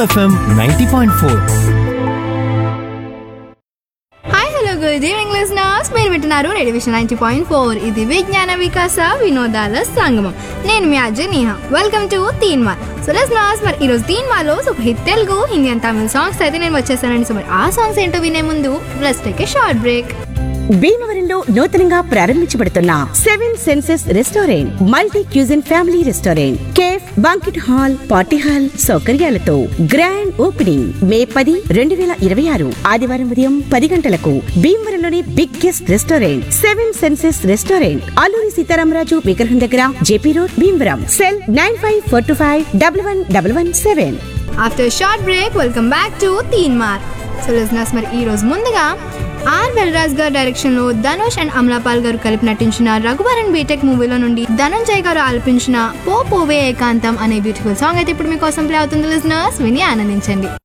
FM ninety point four hi hello good evening listeners మీరు వింటున్నారు radiation ninety point four ఇది విజ్ఞాన వికాస వినోదాల సంగమం నేను మీ Ajay Neha welcome to Teen Maar so listeners మరి ఈరోజు తీన్ మాలో super hit Telugu Hindi and తమిళ సాంగ్స్ అయితే నేను వచ్చేసానండి సో మరి ఆ సాంగ్స్ ఏంటో వినే ముందు let's take a short break భీమవరంలో నూతనంగా ప్రారంభించబడుతున్న seven senses restaurant multi cuisine family restaurant cafe banquet hall party hall సౌకర్యాలతో గ్రాండ్ ఓపెనింగ్ మే పది రెండు వేల ఇరవై ఆరు ఆదివారం ఉదయం పది గంటలకు భీమవరంలోని biggest restaurant seven senses restaurant Alluri Sitaramaraju విగ్రహం దగ్గర JP road Bhimavaram cell nine five four two five double one double one seven after short break welcome back to Teen Maar so listeners మరి ఈ రోజు ముందుగా ఆర్ వెల్రాజ్ గారు డైరెక్షన్ లో ధనుష్ అండ్ అమలాపాల్ గారు కలిపి నటించిన రఘువరన్ బీటెక్ మూవీలో నుండి ధనంజయ్ గారు ఆలపించిన పో పోవే ఏకాంతం అనే బ్యూటిఫుల్ సాంగ్ అయితే ఇప్పుడు మీకోసం ప్లే అవుతుంది లిజనర్స్ విని ఆనందించండి